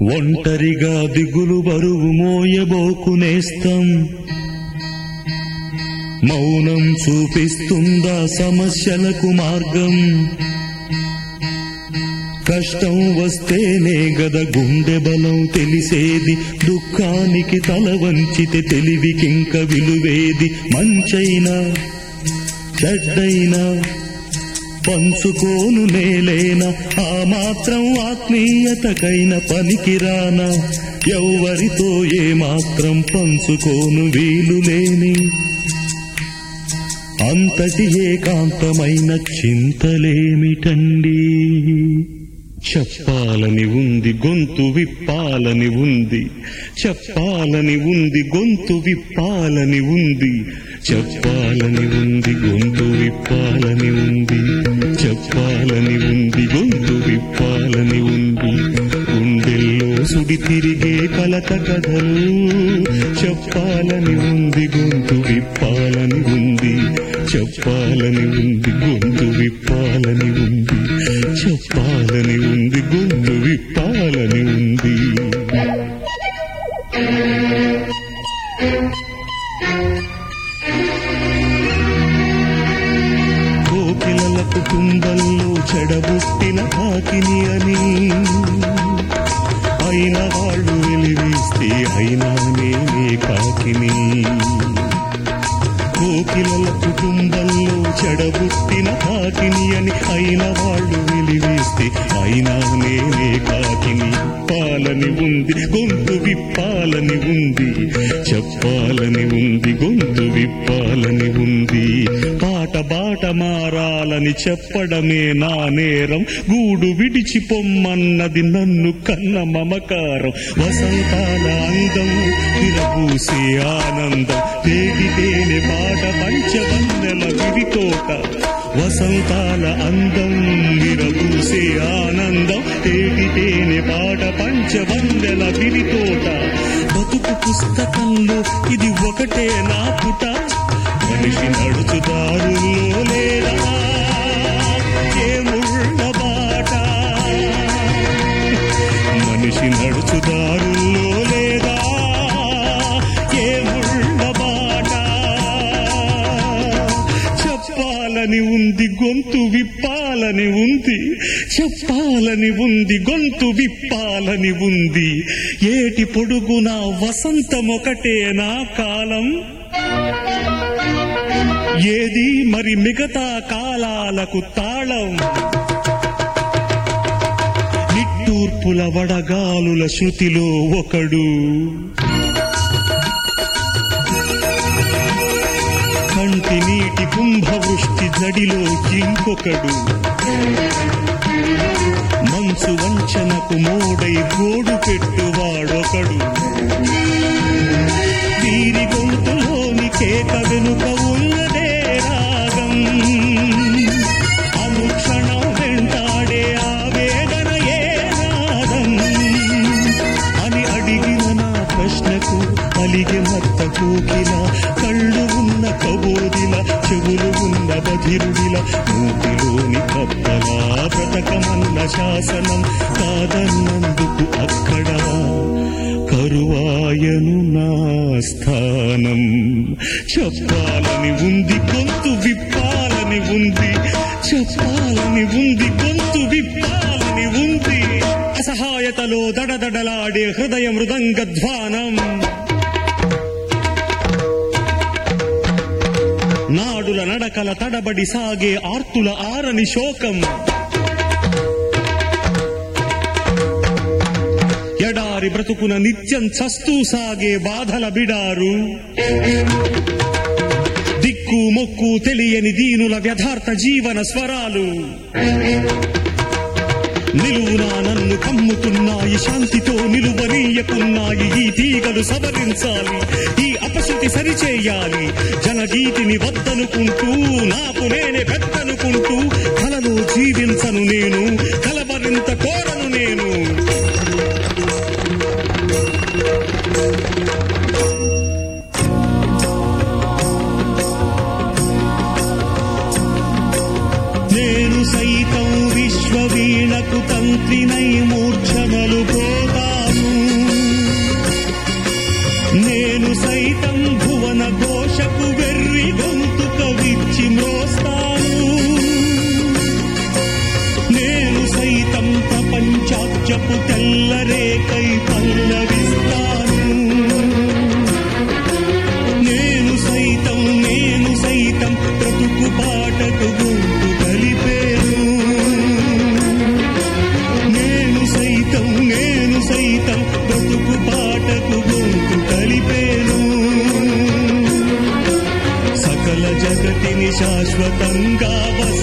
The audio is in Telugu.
ఒంటరిగా దిగులు బరువు మోయబోకునేస్తం మౌనం చూపిస్తుందా సమస్యలకు మార్గం కష్టం వస్తేనే గద గుండె బలం తెలిసేది దుఃఖానికి తల వంచితే తెలివికింక విలువేది మంచైనా చెడ్డైనా పంచుకోను నేలేనా ఆ మాత్రం ఆత్మీయతకైన పనికిరానా ఎవ్వరితో ఏ మాత్రం పంచుకోను వీలు లేని అంతటి ఏకాంతమైన చింతలేమిటండి చెప్పాలని ఉంది గొంతు విప్పాలని ఉంది చెప్పాలని ఉంది గొంతు విప్పాలని ఉంది చెప్పాలని ఉంది గొంతు విప్పాలని ఉంది చెప్పాలని ఉంది గొంతు విప్పాలని ఉంది గుండెల్లో సుడి తిరిగే కలత కథలు చెప్పాలని ఉంది గొంతు విప్పాలని ఉంది చెప్పాలని ఉంది గొంతు విప్పాలని ఉంది చెప్పాలని ఉంది గొంతు విప్పాలని ఉంది కోకిలలకు కుండల్లో చెడబుట్టిన కాకిని అని అయిన వాళ్ళు వెలివేస్తే అయినా నేనే కాకిని కోకిలల కుటుంబంలో చెడబుట్టిన కాకిని అని అయిన వాళ్ళు వెలివేస్తే అయినా నేనే కాకిని పాలని ఉంది గొంతు విప్పాలని ఉంది చెప్పాలని ఉంది గొంతు విప్పాలని ఉంది పాట బాట మారాలని చెప్పడమే నా నేరం గూడు విడిచి పొమ్మన్నది నన్ను కన్న మమకారం వసంతాల అందం విరబూసే ఆనందం తేగితేనే పాట పంచవన్నెల విరితోట వసంతాల అందం విరబూసే ఆనందం తేగితేనే పాట పంచవన్నెల విరితోట బతుకు పుస్తకంలో ఇది ఒకటే నా పుట మనిషి నడుచుదారుల్లో లేదా ఏముళ్ళ బాట మనిషి నడుచుదారుల్లో లేదా ఏముళ్ళ బాట చెప్పాలని ఉంది గొంతు విప్పాలని ఉంది చెప్పాలని ఉంది గొంతు విప్పాలని ఉంది ఏటి పొడుగున వసంతమొకటే నా కాలం ఏది మరి మిగతా కాలాలకు తాళం నిట్టూర్పుల వడగాలుల శృతిలో ఒకడు కంటి నీటి కుంభవృష్టి జడిలో ఇంకొకడు మంచు వంచనకు మోడై గోడు పెట్టువాడొకడు వీరి గొంతులోని కేక వెనుక ఉన్నదే రాగం అనుక్షణం వెంటాడే ఆవేదన ఏ నాదం అని అడిగిన నా ప్రశ్నకు అలిగే మత్త కోకిల కళ్ళు ఉన్న కబోదిల చెవులు ఉన్న బధిరుడిల మూతిలోని కప్పలా బ్రతకమన్న శాసనం కాదన్నందుకు అక్కడ కరువాయను నా స్థానం చెప్పాలని ఉంది గొంతు విప్పాలని ఉంది చెప్పాలని ఉంది గొంతు విప్పాలని ఉంది అసహాయతలో దడదడలాడే హృదయ మృదంగ ధ్వానం నాడుల నడకల తడబడి సాగే ఆర్తుల ఆరని శోకం ఎడారి బ్రతుకున నిత్యం చస్తూ సాగే బాధల బిడారు దిక్కు మొక్కు తెలియని దీనుల వ్యథార్థ జీవన స్వరాలు నిలువునా నన్ను కమ్ముతున్నాయి శాంతితో నిలువనీయకున్నాయి ఈ తీగలు సవరించాలి ఈ అపశృతి సరిచేయాలి జనగీతిని వద్దనుకుంటూ నాకు నేనే పెద్దనుకుంటూ కలలో జీవించను నేను కలవరింత కోరను నేను నేను సైతం విశ్వవీణకు తంత్రినై మూర్ఛనలు పోతాను శాశ్వతంగా వసి